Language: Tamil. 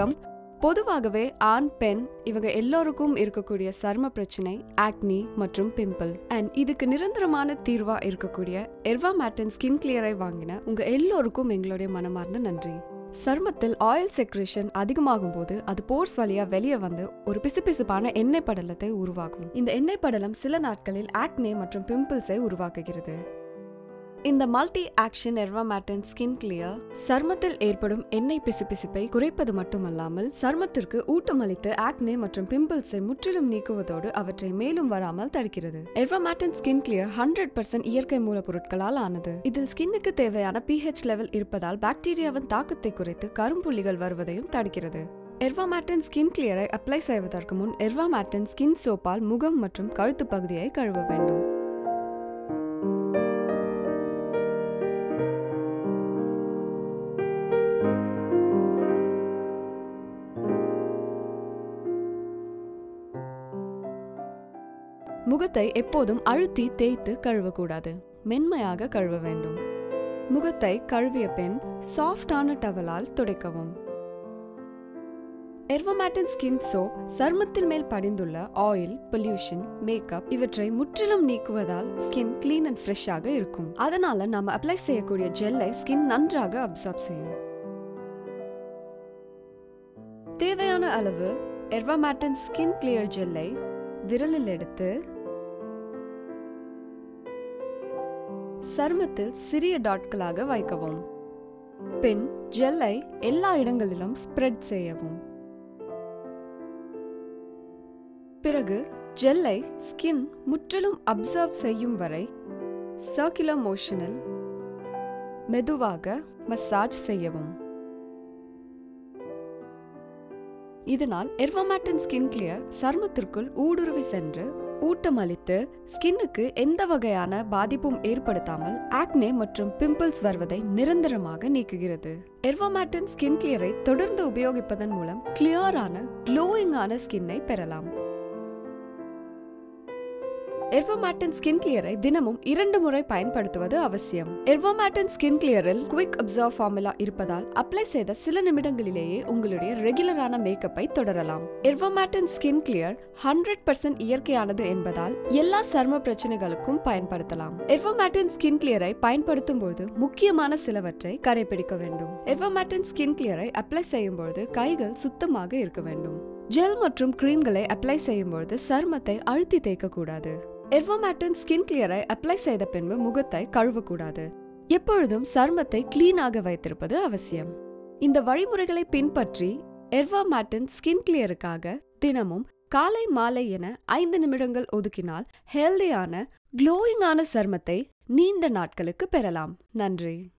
வணக்கம் பொதுவாகவே ஆண் பெண் இவங்க எல்லோருக்கும் இருக்கக்கூடிய சர்ம பிரச்சனை ஆக்னி மற்றும் பிம்பிள் அண்ட் இதுக்கு நிரந்தரமான தீர்வா இருக்கக்கூடிய எர்வா மேட்டன் ஸ்கின் கிளியரை வாங்கின உங்க எல்லோருக்கும் எங்களுடைய மனமார்ந்த நன்றி சருமத்தில் ஆயில் செக்ரேஷன் அதிகமாகும் போது அது போர்ஸ் வழியா வெளியே வந்து ஒரு பிசுபிசுப்பான எண்ணெய் படலத்தை உருவாக்கும் இந்த எண்ணெய் படலம் சில நாட்களில் ஆக்னே மற்றும் பிம்பிள்ஸை உருவாக்குகிறது இந்த multi action Ervamatin skin clear சர்மத்தில் ஏற்படும் எண்ணெய் பிசுபிசுப்பை குறைப்பது மட்டுமல்லாமல் சர்மத்திற்கு ஊட்டமளித்து ஆக்னே மற்றும் பிம்பிள்ஸை முற்றிலும் நீக்குவதோடு அவற்றை மேலும் வராமல் தடுக்கிறது Ervamatin skin clear hundred percent இயற்கை மூலப்பொருட்களால் ஆனது இதில் ஸ்கின்னுக்கு தேவையான பிஹெச் லெவல் இருப்பதால் பாக்டீரியாவின் தாக்கத்தை குறைத்து கரும்புள்ளிகள் வருவதையும் தடுக்கிறது எர்வாமேட்டன் ஸ்கின் கிளியரை அப்ளை செய்வதற்கு முன் எர்வாமேட்டன் ஸ்கின் சோப்பால் முகம் மற்றும் கழுத்து பகுதியை கழுவ வேண்டும் முகத்தை எப்போதும் அழுத்தி தேய்த்து கழுவக்கூடாது மென்மையாக கழுவ வேண்டும் முகத்தை கழுவிய பின் சாஃப்டான டவலால் துடைக்கவும் எர்வமேட்டன் ஸ்கின் சோப் சருமத்தில் மேல் படிந்துள்ள ஆயில் பொல்யூஷன் மேக்கப் இவற்றை முற்றிலும் நீக்குவதால் ஸ்கின் கிளீன் அண்ட் ஃப்ரெஷ்ஷாக இருக்கும் அதனால நாம அப்ளை செய்யக்கூடிய ஜெல்லை ஸ்கின் நன்றாக அப்சார்ப் செய்யும் தேவையான அளவு எர்வமேட்டன் ஸ்கின் கிளியர் ஜெல்லை விரலில் எடுத்து சருமத்தில் சிறிய டாட்களாக வைக்கவும் பின் ஜெல்லை எல்லா இடங்களிலும் ஸ்ப்ரெட் செய்யவும் பிறகு ஜெல்லை ஸ்கின் முற்றிலும் அப்சர்வ் செய்யும் வரை சர்க்குலர் மோஷனில் மெதுவாக மசாஜ் செய்யவும் இதனால் எர்வமேட்டன் ஸ்கின் கிளியர் சருமத்திற்குள் ஊடுருவி சென்று ஊட்டமளித்து ஸ்கின்னுக்கு எந்த வகையான பாதிப்பும் ஏற்படுத்தாமல் ஆக்னே மற்றும் பிம்பிள்ஸ் வருவதை நிரந்தரமாக நீக்குகிறது எர்வமேட்டன் ஸ்கின் கிளியரை தொடர்ந்து உபயோகிப்பதன் மூலம் கிளியரான க்ளோயிங்கான ஸ்கின்னை பெறலாம் எர்வமேட்டன் ஸ்கின் கிளியரை தினமும் இரண்டு முறை பயன்படுத்துவது அவசியம் எர்வமேட்டன் ஸ்கின் கிளியரில் குவிக் அப்சர்வ் ஃபார்முலா இருப்பதால் அப்ளை செய்த சில நிமிடங்களிலேயே உங்களுடைய ரெகுலரான மேக்கப்பை தொடரலாம் Ervamatin skin clear hundred percent இயற்கையானது என்பதால் எல்லா சர்ம பிரச்சனைகளுக்கும் பயன்படுத்தலாம் எர்வமேட்டன் ஸ்கின் கிளியரை பயன்படுத்தும் போது முக்கியமான சிலவற்றை கடைபிடிக்க வேண்டும் எர்வமேட்டன் ஸ்கின் கிளியரை அப்ளை செய்யும் பொழுது கைகள் சுத்தமாக இருக்க வேண்டும் ஜெல் மற்றும் கிரீம்களை அப்ளை செய்யும்பொழுது சருமத்தை அழுத்தி தேய்க்க கூடாது எர்வமேட்டன் ஸ்கின் கிளியரை அப்ளை செய்த பின்பு முகத்தை கழுவக்கூடாது எப்பொழுதும் சருமத்தை கிளீனாக வைத்திருப்பது அவசியம் இந்த வழிமுறைகளை பின்பற்றி எர்வாமேட்டன் ஸ்கின் கிளியருக்காக தினமும் காலை மாலை என ஐந்து நிமிடங்கள் ஒதுக்கினால் ஹெல்தியான க்ளோயிங்கான சருமத்தை நீண்ட நாட்களுக்கு பெறலாம் நன்றி